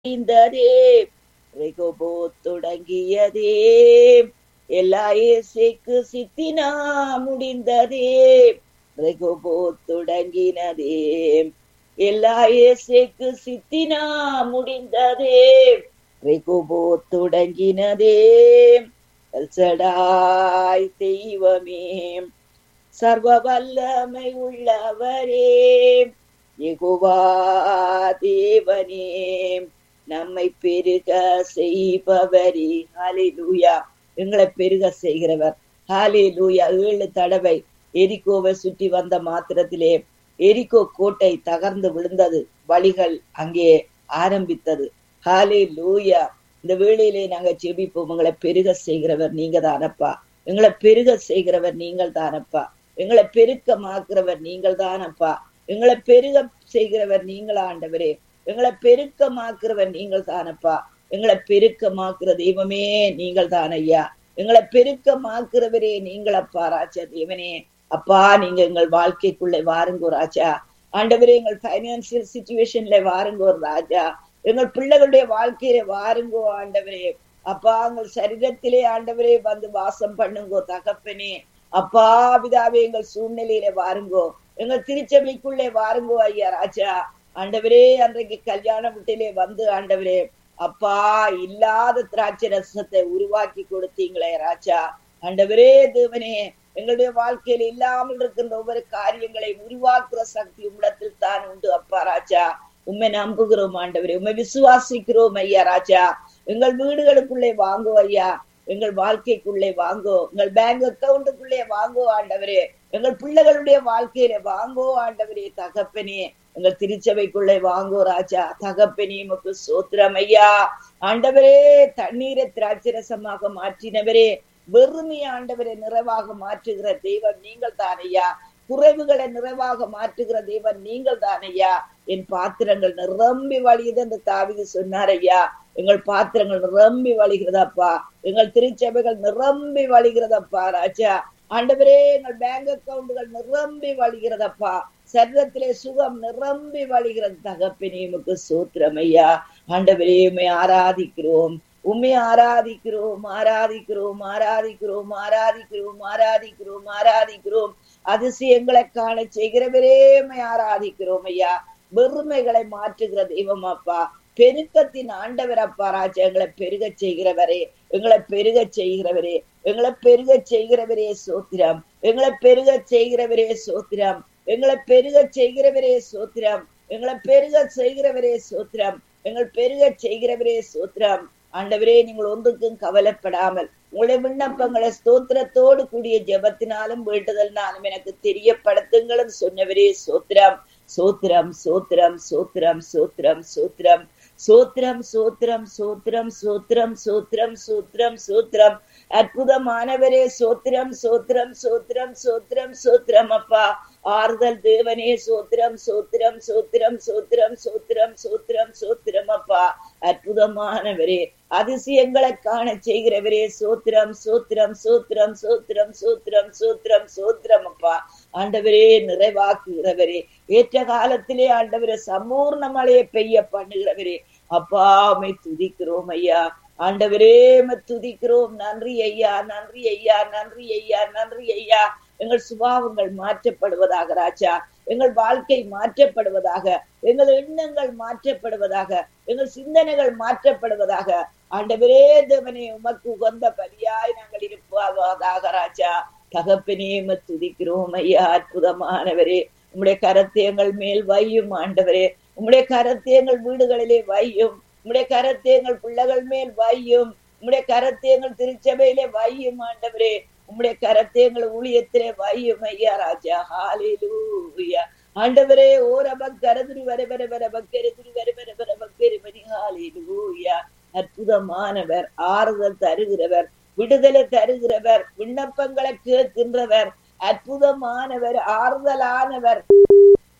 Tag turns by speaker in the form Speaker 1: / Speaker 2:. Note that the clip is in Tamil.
Speaker 1: முடிந்ததே ரெகோபோ தொடங்கியதே எல்லா இயேசுக்கு சித்தினா முடிந்ததே ரெகோபோ தொடங்கினதே எல்லா இயேசுக்கு சித்தினா முடிந்ததே ரெகோபோ தொடங்கினதே எல்சடாய் தெய்வமே சர்வ வல்லமை உள்ளவரே யெகோவா தேவனே நம்மை பெருக செய்பவரே ஹalleluya எங்களை பெருக செய்கிறவர் ஹalleluya ஏழு தடவை எரிக்கோவை சுற்றி வந்த மாத்திரத்திலே எரிக்கோ கோட்டை தகர்ந்து விழுந்தது வழிகள் அங்கே ஆரம்பித்தது ஹalleluya இந்த வேளையிலே நாங்க ஜெபிப்போம் உங்களை பெருக செய்கிறவர் நீங்க தானப்பா எங்களை பெருக செய்கிறவர் நீங்கள் தானப்பா எங்களை பெருக்கமாக்குறவர் நீங்கள் தானப்பா எங்களை பெருக செய்கிறவர் நீங்கள் ஆண்டவரே எங்களை பெருக்கமாக்குறவர் நீங்கள் தானப்பா எங்களை பெருக்கமாக்குற தெய்வமே நீங்கள் தான் ஐயா எங்களை பெருக்கமாக்குறவரே நீங்கள் அப்பா ராஜா தேவனே அப்பா நீங்க எங்கள் வாழ்க்கைக்குள்ளே வாருங்கோ ராஜா ஆண்டவரே எங்கள் பைனான்சியல் சுச்சுவேஷன்ல வாருங்கோ ராஜா எங்கள் பிள்ளைகளுடைய வாழ்க்கையில வாருங்கோ ஆண்டவரே அப்பா எங்கள் சரீரத்திலே ஆண்டவரே வந்து வாசம் பண்ணுங்கோ தகப்பனே அப்பா பிதாவே எங்கள் சூழ்நிலையில வாருங்கோ எங்கள் திருச்சபைக்குள்ளே வாருங்கோ ஐயா ராஜா ஆண்டவரே அன்றைக்கு கல்யாண வீட்டிலே வந்து ஆண்டவரே அப்பா இல்லாத திராட்சை ரசத்தை உருவாக்கி கொடுத்தீங்களே ராஜா ஆண்டவரே தேவனே எங்களுடைய வாழ்க்கையில் இல்லாமல் இருக்கின்ற ஒவ்வொரு காரியங்களை உருவாக்குற சக்தி உம்மிடத்தில் தான் உண்டு அப்பா ராஜா உண்மை நம்புகிறோம் ஆண்டவரே உண்மை விசுவாசிக்கிறோம் ஐயா ராஜா எங்கள் வீடுகளுக்குள்ளே வாங்கோ ஐயா எங்கள் வாழ்க்கைக்குள்ளே வாங்கோ எங்கள் பேங்க் அக்கவுண்டுக்குள்ளே வாங்கோ ஆண்டவரே எங்கள் பிள்ளைகளுடைய வாழ்க்கையில வாங்கோ ஆண்டவரே தகப்பனே எங்கள் திருச்சபைக்குள்ளே வாங்கோ ராஜா தகப்பனே உமக்கு சோத்திரம் ஐயா ஆண்டவரே தண்ணீரை திராட்சரசமாக மாற்றினவரே வெறுமை ஆண்டவரை நிறைவாக மாற்றுகிற தெய்வம் நீங்கள் தானையா குறைவுகளை நிறைவாக மாற்றுகிற தெய்வம் நீங்கள் தானையா என் பாத்திரங்கள் நிரம்பி வழியுது என்று தாவிது சொன்னார் ஐயா எங்கள் பாத்திரங்கள் நிரம்பி வழிகிறதப்பா எங்கள் திருச்சபைகள் நிரம்பி வழிகிறதப்பா ராஜா ஆண்டவரே எங்கள் பேங்க் அக்கவுண்டுகள் நிரம்பி வழிகிறதப்பா சரீரத்திலே சுகம் நிரம்பி வழிகிறது தகப்பினே உமக்கு சூத்திரம் ஐயா ஆண்டவரே உண்மை ஆராதிக்கிறோம் உண்மை ஆராதிக்கிறோம் ஆராதிக்கிறோம் ஆராதிக்கிறோம் ஆராதிக்கிறோம் ஆராதிக்கிறோம் ஆராதிக்கிறோம் அதிசயங்களை காண செய்கிறவரே ஆராதிக்கிறோம் ஐயா வெறுமைகளை மாற்றுகிற தெய்வம் அப்பா பெருக்கத்தின் ஆண்டவர் அப்பா ராஜா எங்களை பெருக செய்கிறவரே எங்களை பெருக செய்கிறவரே எங்களை பெருக செய்கிறவரே சோத்திரம் எங்களை பெருக செய்கிறவரே சோத்திரம் எங்களை பெருக செய்கிறவரே சோத்திரம் எங்களை பெருக செய்கிறவரே சோத்திரம் எங்கள் பெருக செய்கிறவரே சோத்திரம் ஆண்டவரே நீங்கள் ஒன்றுக்கும் கவலைப்படாமல் உங்களுடைய விண்ணப்பங்களை ஸ்தோத்திரத்தோடு கூடிய ஜபத்தினாலும் வேண்டுதல்னாலும் எனக்கு தெரியப்படுத்துங்களும் சொன்னவரே சோத்திரம் சோத்திரம் சோத்திரம் சோத்திரம் சோத்திரம் சோத்திரம் சோத்திரம் சோத்திரம் சோத்திரம் சோத்திரம் சோத்திரம் சோத்திரம் சோத்திரம் அற்புதமானவரே சோத்திரம் சோத்திரம் சோத்திரம் சோத்திரம் சோத்திரம் அப்பா ஆறுதல் தேவனே சோத்திரம் சோத்திரம் சோத்திரம் சோத்திரம் சோத்திரம் சோத்திரம் சோத்திரம் அப்பா அற்புதமானவரே அதிசயங்களை காண செய்கிறவரே சோத்திரம் சோத்திரம் சோத்திரம் சோத்திரம் சோத்திரம் சோத்திரம் சோத்திரம் அப்பா ஆண்டவரே நிறைவாக்குகிறவரே ஏற்ற காலத்திலே ஆண்டவரே சம்பூர்ண மழையை பெய்ய பண்ணுகிறவரே அப்பா அமை துதிக்கிறோம் ஐயா ஆண்டவரே துதிக்கிறோம் நன்றி ஐயா நன்றி ஐயா நன்றி ஐயா நன்றி ஐயா எங்கள் சுபாவங்கள் மாற்றப்படுவதாக ராஜா எங்கள் வாழ்க்கை மாற்றப்படுவதாக எங்கள் எண்ணங்கள் மாற்றப்படுவதாக எங்கள் சிந்தனைகள் மாற்றப்படுவதாக ஆண்டவரே தேவனே உமக்கு உகந்த பலியாய் நாங்கள் இருப்பதாக ராஜா தகப்பனே துதிக்கிறோம் ஐயா அற்புதமானவரே உம்முடைய கரத்தை எங்கள் மேல் வையும் ஆண்டவரே உம்முடைய கரத்தை எங்கள் வீடுகளிலே வையும் உம்முடைய கரத்தை எங்கள் பிள்ளைகள் மேல் வையும் உம்முடைய கரத்தை எங்கள் திருச்சபையிலே வையும் ஆண்டவரே உம்முடைய கரத்தை எங்கள் ஊழியத்திலே வையும் ஐயா ராஜா ஹாலிலூயா ஆண்டவரே ஓரபக் கரதுரு வர வர வர பக்கெருதுரு வர வர வர பக்கெருமணி ஹாலிலூயா அற்புதமானவர் ஆறுதல் தருகிறவர் விடுதலை தருகிறவர் விண்ணப்பங்களை கேட்கின்றவர் அற்புதமானவர் ஆறுதலானவர்